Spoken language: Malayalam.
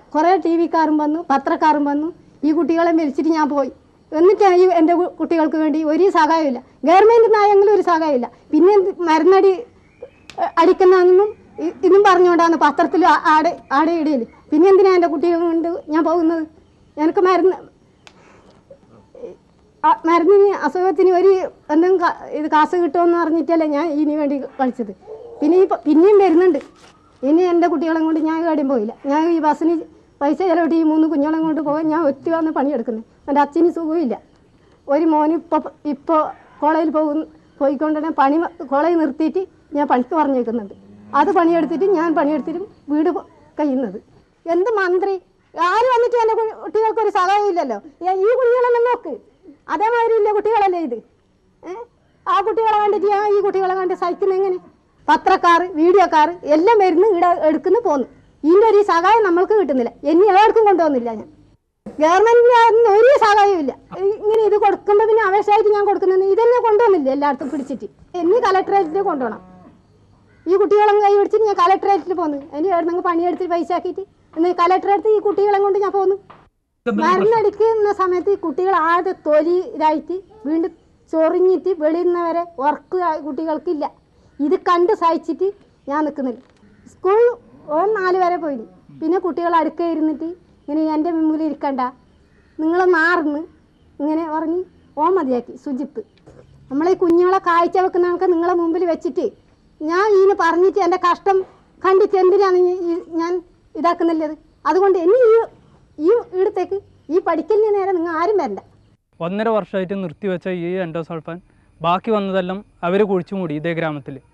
കുറേ ടി വിക്കാരും വന്നു പത്രക്കാരും വന്നു ഈ കുട്ടികളെ മരിച്ചിട്ട് ഞാൻ പോയി എന്നിട്ട് ഈ എൻ്റെ കു- കുട്ടികൾക്ക് വേണ്ടി ഒരു സഹായമില്ല ഗവൺമെൻറ് നിന്നായെങ്കിലും ഒരു സഹായമില്ല പിന്നെ എന്ത് മരുന്നടി അഹ് അടിക്കുന്നതെന്നും ഇ- ഇതും പറഞ്ഞുകൊണ്ടാണ് പത്രത്തിൽ ആ- ആടെ ആടെ ഇടയിൽ പിന്നെ എന്തിനാ എൻ്റെ കുട്ടികൾ കൊണ്ട് ഞാൻ പോകുന്നത് എനിക്ക് മരുന്ന് ആ മരുന്നിന് അസുഖത്തിന് ഒരു എന്തെങ്കിലും കാ- ഇത് കാശ് കിട്ടുമെന്ന് പറഞ്ഞിട്ടല്ലേ ഞാൻ ഇതിന് വേണ്ടി കളിച്ചത് പിന്നെ ഈ പ- പിന്നെയും വരുന്നുണ്ട് ഇനി എൻ്റെ കുട്ടികളെ കൊണ്ട് ഞാൻ എവിടെയും പോയില്ല ഞാൻ ഈ ബസ്സിന് പൈസ ചിലവിട്ട് ഈ മൂന്ന് കുഞ്ഞുങ്ങളെ കൊണ്ട് പോകാൻ ഞാൻ ഒറ്റ വന്ന് പണിയെടുക്കുന്നത് എൻ്റെ അച്ഛന് സുഖമില്ല ഒരു മോന് ഇപ്പോൾ ഇപ്പോൾ കോളേജിൽ പോകുന്ന പോയിക്കൊണ്ടുതന്നെ പണി കോളേജ് നിർത്തിയിട്ട് ഞാൻ പണിക്ക് പറഞ്ഞേക്കുന്നുണ്ട് അത് പണിയെടുത്തിട്ട് ഞാൻ പണിയെടുത്തിട്ടും വീട് പോ- കഴിയുന്നത് എന്ത് മന്ത്രി ആര് വന്നിട്ട് എൻ്റെ കു- കുട്ടികൾക്ക് ഒരു സഹായം ഇല്ലല്ലോ ഏ, ഈ കുഞ്ഞുങ്ങളെല്ലാം നോക്ക് അതേമാതിരി ഇല്ല കുട്ടികളല്ലേ ഇത് ഏ? ആ കുട്ടികളെ കണ്ടിട്ട് ഞാൻ ഈ കുട്ടികളെ കണ്ട് സഹിക്കുന്ന എങ്ങനെ പത്രക്കാർ വീഡിയോക്കാർ എല്ലാം വരുന്നു ഇവിടെ എടുക്കുന്നു പോന്നു ഇതിൻ്റെ ഒരു സഹായം നമ്മൾക്ക് കിട്ടുന്നില്ല ഇനി എവിടേക്കും കൊണ്ടുപോകുന്നില്ല ഞാൻ ഗവൺമെന്റിന് ഒരു സഹായവും ഇല്ല ഇങ്ങനെ ഇത് കൊടുക്കുമ്പോൾ പിന്നെ അപേക്ഷയായിട്ട് ഞാൻ കൊടുക്കുന്നത് ഇതന്നെ കൊണ്ടുവന്നില്ല എല്ലായിടത്തും പിടിച്ചിട്ട് ഇനി കലക്ടറേറ്റിൽ കൊണ്ടുപോകണം ഈ കുട്ടികളെ കൈ പിടിച്ചിട്ട് ഞാൻ കലക്ടറേറ്റിൽ പോന്നു ഇനി എവിടെന്നെങ്കിൽ പണിയെടുത്തിട്ട് പൈസ ആക്കിയിട്ട് ഇന്ന് കലക്ടറേറ്റ് ഈ കുട്ടികളെ കൊണ്ട് ഞാൻ പോന്നു മരുന്നടിക്കുന്ന സമയത്ത് ഈ കുട്ടികൾ ആദ്യ തൊലിരായിട്ട് വീണ്ടും ചൊറിഞ്ഞിട്ട് വെളിയുന്നവരെ ഉറക്ക് കുട്ടികൾക്കില്ല ഇത് കണ്ട് സഹിച്ചിട്ട് ഞാൻ നിൽക്കുന്നില്ല സ്കൂൾ ഓൻ നാല് വരെ പോയി പിന്നെ കുട്ടികൾ അടുക്ക ഇരുന്നിട്ട് ഇങ്ങനെ എൻ്റെ മുമ്പിൽ ഇരിക്കണ്ട നിങ്ങൾ മാറുന്ന് ഇങ്ങനെ പറഞ്ഞ് ഓൻ മതിയാക്കി സുജിത്ത് നമ്മളെ ഈ കുഞ്ഞുങ്ങളെ കാഴ്ച വെക്കുന്ന കണക്ക് നിങ്ങളെ മുമ്പിൽ വെച്ചിട്ട് ഞാൻ ഇതിന് പറഞ്ഞിട്ട് എൻ്റെ കഷ്ടം കണ്ടിട്ട് എന്തിനാണ് ഈ- ഈ ഞാൻ ഇതാക്കുന്നില്ലത് അതുകൊണ്ട് ഇനി ഈ ഈ ഇടത്തേക്ക് ഈ പഠിക്കലിന് നേരെ നിങ്ങൾ ആരും വരണ്ട ഒന്നര വർഷമായിട്ട് നിർത്തിവെച്ച ഈ എൻഡോസൾഫാൻ ബാക്കി വന്നതെല്ലാം അവർ കുഴിച്ചു മൂടി ഇതേ ഗ്രാമത്തിൽ